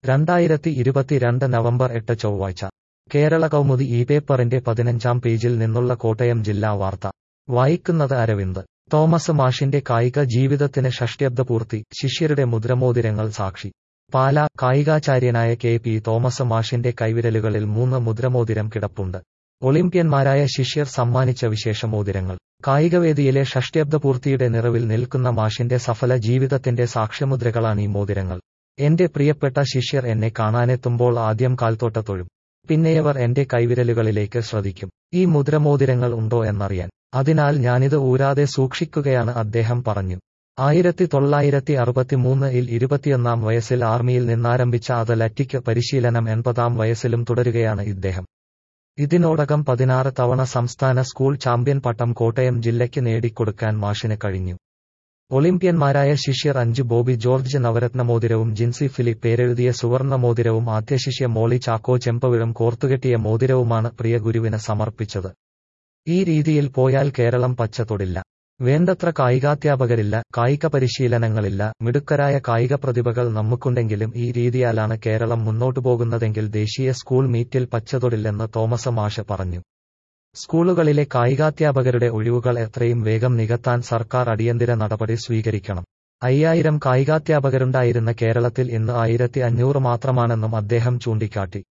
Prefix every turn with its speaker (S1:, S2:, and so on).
S1: രണ്ടായിരത്തി ഇരുപത്തിരണ്ട് നവംബർ എട്ട് ചൊവ്വാഴ്ച കേരള കൗമുദി ഈ പേപ്പറിന്റെ പതിനഞ്ചാം പേജിൽ നിന്നുള്ള കോട്ടയം ജില്ലാ വാർത്ത വായിക്കുന്നത് അരവിന്ദ് തോമസ് മാഷിന്റെ കായിക ജീവിതത്തിന് ഷഷ്ട്യബ്ദപൂർത്തി ശിഷ്യരുടെ മുദ്രമോതിരങ്ങൾ സാക്ഷി പാല കായികാചാര്യനായ കെ പി തോമസ് മാഷിന്റെ കൈവിരലുകളിൽ മൂന്ന് മുദ്രമോതിരം കിടപ്പുണ്ട് ഒളിമ്പ്യന്മാരായ ശിഷ്യർ സമ്മാനിച്ച വിശേഷമോതിരങ്ങൾ കായികവേദിയിലെ ഷഷ്ട്യബ്ദപൂർത്തിയുടെ നിറവിൽ നിൽക്കുന്ന മാഷിന്റെ സഫല ജീവിതത്തിന്റെ സാക്ഷ്യമുദ്രകളാണ് ഈ മോതിരങ്ങൾ എന്റെ പ്രിയപ്പെട്ട ശിഷ്യർ എന്നെ കാണാനെത്തുമ്പോൾ ആദ്യം കാൽത്തോട്ട തൊഴും പിന്നെയവർ എന്റെ കൈവിരലുകളിലേക്ക് ശ്രദ്ധിക്കും ഈ മുദ്രമോതിരങ്ങൾ ഉണ്ടോ എന്നറിയാൻ അതിനാൽ ഞാനിത് ഊരാതെ സൂക്ഷിക്കുകയാണ് അദ്ദേഹം പറഞ്ഞു ആയിരത്തി തൊള്ളായിരത്തി അറുപത്തിമൂന്നിൽ ഇരുപത്തിയൊന്നാം വയസ്സിൽ ആർമിയിൽ നിന്നാരംഭിച്ച അത്ലറ്റിക് പരിശീലനം എൺപതാം വയസ്സിലും തുടരുകയാണ് ഇദ്ദേഹം ഇതിനോടകം പതിനാറ് തവണ സംസ്ഥാന സ്കൂൾ ചാമ്പ്യൻ പട്ടം കോട്ടയം ജില്ലയ്ക്ക് നേടിക്കൊടുക്കാൻ മാഷിന് കഴിഞ്ഞു ഒളിമ്പ്യന്മാരായ ശിഷ്യർ അഞ്ച് ബോബി ജോർജ് നവരത്ന മോതിരവും ജിൻസി ഫിലിപ്പ് പേരെഴുതിയ സുവർണ മോതിരവും ആദ്യശിഷ്യ മോളി ചാക്കോ ചെമ്പവിഴം കോർത്തുകെട്ടിയ മോതിരവുമാണ് പ്രിയ ഗുരുവിന് സമർപ്പിച്ചത് ഈ രീതിയിൽ പോയാൽ കേരളം പച്ച തൊടില്ല വേണ്ടത്ര കായികാധ്യാപകരില്ല കായിക പരിശീലനങ്ങളില്ല മിടുക്കരായ കായിക പ്രതിഭകൾ നമുക്കുണ്ടെങ്കിലും ഈ രീതിയാലാണ് കേരളം മുന്നോട്ടു പോകുന്നതെങ്കിൽ ദേശീയ സ്കൂൾ മീറ്റിൽ പച്ചതൊടില്ലെന്ന് തോമസ് മാഷ് പറഞ്ഞു സ്കൂളുകളിലെ കായികാധ്യാപകരുടെ ഒഴിവുകൾ എത്രയും വേഗം നികത്താൻ സർക്കാർ അടിയന്തര നടപടി സ്വീകരിക്കണം അയ്യായിരം കായികാധ്യാപകരുണ്ടായിരുന്ന കേരളത്തിൽ ഇന്ന് ആയിരത്തി അഞ്ഞൂറ് മാത്രമാണെന്നും അദ്ദേഹം ചൂണ്ടിക്കാട്ടി